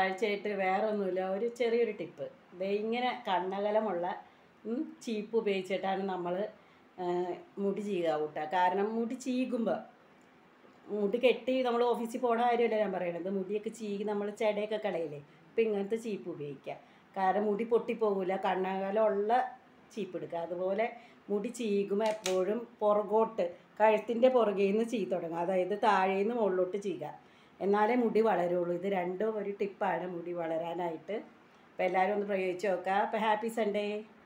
കാഴ്ചയായിട്ട് വേറെ ഒന്നുമില്ല ഒരു ചെറിയൊരു ടിപ്പ് ദേ ഇങ്ങനെ കണ്ണകലമുള്ള ഉം, ചീപ്പ് ഉപയോഗിച്ചിട്ടാണ് നമ്മൾ മുടി ചീകുക കൂട്ടുക കാരണം മുടി ചീകുമ്പോൾ മുടി കെട്ടി നമ്മൾ ഓഫീസിൽ പോണ കാര്യമല്ല ഞാൻ പറയണത് മുടിയൊക്കെ ചീകി നമ്മൾ ചെടയൊക്കെ കളയില്ലേ അപ്പം ഇങ്ങനത്തെ ചീപ്പ് ഉപയോഗിക്കുക കാരണം മുടി പൊട്ടിപ്പോകില്ല കണ്ണകലമുള്ള ചീപ്പ് എടുക്കുക അതുപോലെ മുടി ചീകുമ്പോൾ എപ്പോഴും പുറകോട്ട് കഴുത്തിൻ്റെ പുറകെ നിന്ന് ചീ തുടങ്ങുക അതായത് താഴെ നിന്ന് മുകളിലോട്ട് ചെയ്യുക എന്നാലേ മുടി വളരുള്ളൂ ഇത് രണ്ടും ഒരു ടിപ്പാണ് മുടി വളരാനായിട്ട് അപ്പോൾ എല്ലാവരും ഒന്ന് പ്രയോഗിച്ച് നോക്കുക അപ്പോൾ ഹാപ്പി സൺഡേ